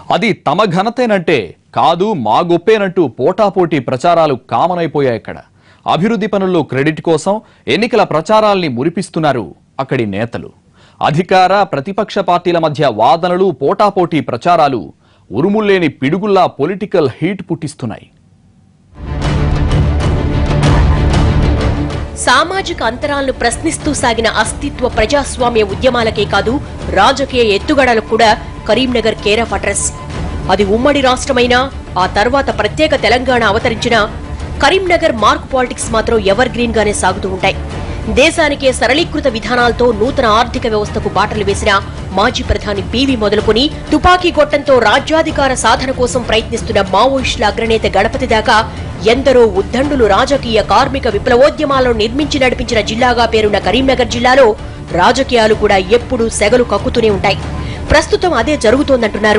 అది తమ ఘనతేనంటే కాదు మా గొప్పేనంటూ పోటాపోటీ ప్రచారాలు కామనైపోయాయి ఇక్కడ అభివృద్ధి పనుల్లో క్రెడిట్ కోసం ఎన్నికల ప్రచారాల్ని మురిపిస్తున్నారు అక్కడి నేతలు అధికార ప్రతిపక్ష పార్టీల మధ్య వాదనలు పోటాపోటీ ప్రచారాలు ఉరుముల్లేని పిడుగుల్లా పొలిటికల్ హీట్ పుట్టిస్తున్నాయి సామాజిక అంతరాలను ప్రశ్నిస్తూ సాగిన అస్తిత్వ ప్రజాస్వామ్య ఉద్యమాలకే కాదు రాజకీయ ఎత్తుగడలకు కూడా కరీంనగర్ కేర్ ఆఫ్ అడ్రస్ అది ఉమ్మడి రాష్ట్రమైనా ఆ తర్వాత ప్రత్యేక తెలంగాణ అవతరించిన కరీంనగర్ మార్క్ పాలిటిక్స్ మాత్రం ఎవర్ గ్రీన్ గానే సాగుతూ ఉంటాయి దేశానికే సరళీకృత విధానాలతో నూతన ఆర్థిక వ్యవస్థకు బాటలు వేసిన మాజీ ప్రధాని పీవీ మొదలుకొని తుపాకీ గొట్టంతో రాజ్యాధికార సాధన కోసం ప్రయత్నిస్తున్న మావోయిస్టుల అగ్రనేత గణపతి దాకా ఎందరో ఉద్దండులు రాజకీయ కార్మిక విప్లవోద్యమాలను నిర్మించి నడిపించిన జిల్లాగా పేరున్న కరీంనగర్ జిల్లాలో రాజకీయాలు కూడా ఎప్పుడూ సెగలు కక్కుతూనే ఉంటాయి ప్రస్తుతం అదే జరుగుతోందంటున్నారు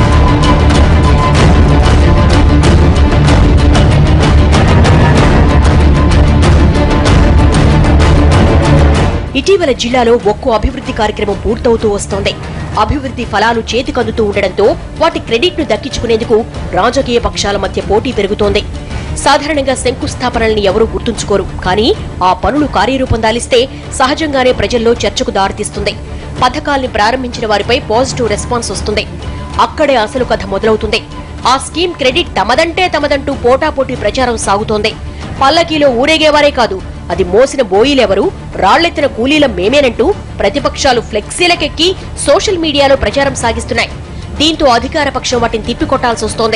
ఇటీవల జిల్లాలో ఒక్కో అభివృద్ధి కార్యక్రమం పూర్తవుతూ వస్తోంది అభివృద్ధి ఫలాలు చేతికందుతూ ఉండడంతో వాటి క్రెడిట్ ను దక్కించుకునేందుకు రాజకీయ పక్షాల మధ్య పోటీ పెరుగుతోంది సాధారణంగా శంకుస్థాపనల్ని ఎవరూ గుర్తుంచుకోరు కానీ ఆ పనులు కార్యరూపం దాలిస్తే సహజంగానే ప్రజల్లో చర్చకు దారితీస్తుంది పథకాల్ని ప్రారంభించిన వారిపై పాజిటివ్ రెస్పాన్స్ వస్తుంది అక్కడే అసలు కథ మొదలవుతుంది ఆ స్కీమ్ క్రెడిట్ తమదంటే తమదంటూ పోటాపోటీ ప్రచారం సాగుతోంది పల్లకీలో ఊరేగేవారే కాదు అది మోసిన బోయిలెవరు రాళ్లెత్తిన కూలీల మేమేనంటూ ప్రతిపక్షాలు ఫ్లెక్సీలకెక్కి సోషల్ మీడియాలో ప్రచారం సాగిస్తున్నాయి దీంతో అధికార పక్షం వాటిని తిప్పికొట్టాల్సి వస్తోంది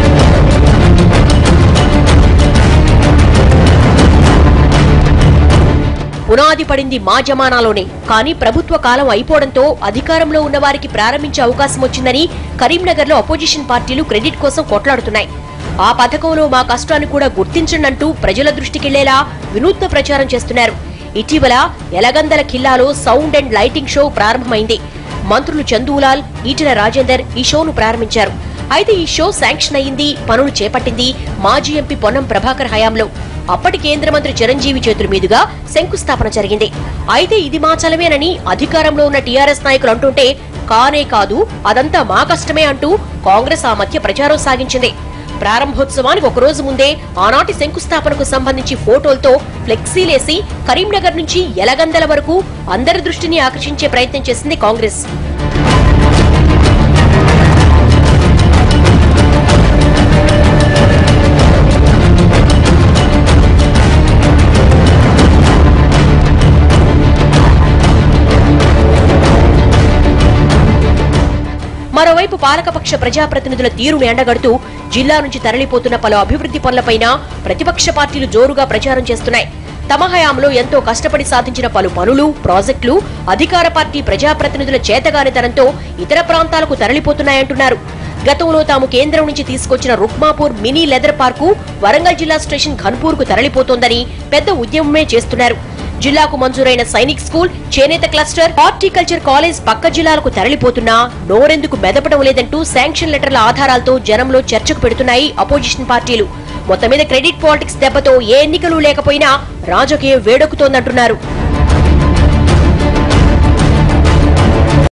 పునాది పడింది మా జమానాలోనే కానీ ప్రభుత్వ కాలం అయిపోవడంతో అధికారంలో ఉన్న వారికి ప్రారంభించే అవకాశం వచ్చిందని కరీంనగర్లో అపోజిషన్ పార్టీలు క్రెడిట్ కోసం కొట్లాడుతున్నాయి ఆ పథకంలో మా కష్టాన్ని కూడా గుర్తించండంటూ ప్రజల దృష్టికెళ్లేలా వినూత్న ప్రచారం చేస్తున్నారు ఇటీవల ఎలగందల ఖిల్లాలో సౌండ్ అండ్ లైటింగ్ షో ప్రారంభమైంది మంత్రులు చందూలాల్ ఈటెల రాజేందర్ ఈ షోను ప్రారంభించారు అయితే ఈ షో శాంక్షన్ అయింది పనులు చేపట్టింది మాజీ ఎంపీ పొన్నం ప్రభాకర్ హయాంలో అప్పటి కేంద్ర మంత్రి చిరంజీవి చేతుల మీదుగా శంకుస్థాపన జరిగింది అయితే ఇది మా చలమేనని అధికారంలో ఉన్న టీఆర్ఎస్ నాయకులు అంటుంటే కానే కాదు అదంతా మా కష్టమే అంటూ కాంగ్రెస్ ఆ మధ్య ప్రచారం సాగించింది ప్రారంభోత్సవానికి ఒక రోజు ముందే ఆనాటి శంకుస్థాపనకు సంబంధించి ఫోటోలతో ఫ్లెక్సీలేసి కరీంనగర్ నుంచి ఎలగందల వరకు అందరి దృష్టిని ఆకర్షించే ప్రయత్నం చేసింది కాంగ్రెస్ మరోవైపు పాలకపక్ష ప్రజాప్రతినిధుల తీరును ఎండగడుతూ జిల్లా నుంచి తరలిపోతున్న పలు అభివృద్ధి పనులపైన ప్రతిపక్ష పార్టీలు జోరుగా ప్రచారం చేస్తున్నాయి తమ హయాంలో ఎంతో కష్టపడి సాధించిన పలు పనులు ప్రాజెక్టులు అధికార పార్టీ ప్రజాప్రతినిధుల చేతగానితనంతో ఇతర ప్రాంతాలకు తరలిపోతున్నాయంటున్నారు గతంలో తాము కేంద్రం నుంచి తీసుకొచ్చిన Rukmapur mini leather park Warangal జిల్లా స్టేషన్ ఘన్పూర్ కు తరలిపోతోందని పెద్ద ఉద్యమమే చేస్తున్నారు జిల్లాకు మంజూరైన సైనిక్ స్కూల్ చేనేత క్లస్టర్ హార్టికల్చర్ కాలేజ్ పక్క జిల్లాలకు తరలిపోతున్నా నోరెందుకు మెదపడం లేదంటూ శాంక్షన్ లెటర్ల ఆధారాలతో జనంలో చర్చకు పెడుతున్నాయి అపోజిషన్ పార్టీలు మొత్తం మీద క్రెడిట్ పాలిటిక్స్ దెబ్బతో ఏ ఎన్నికలు లేకపోయినా రాజకీయం వేడెక్కుతోందంటున్నారు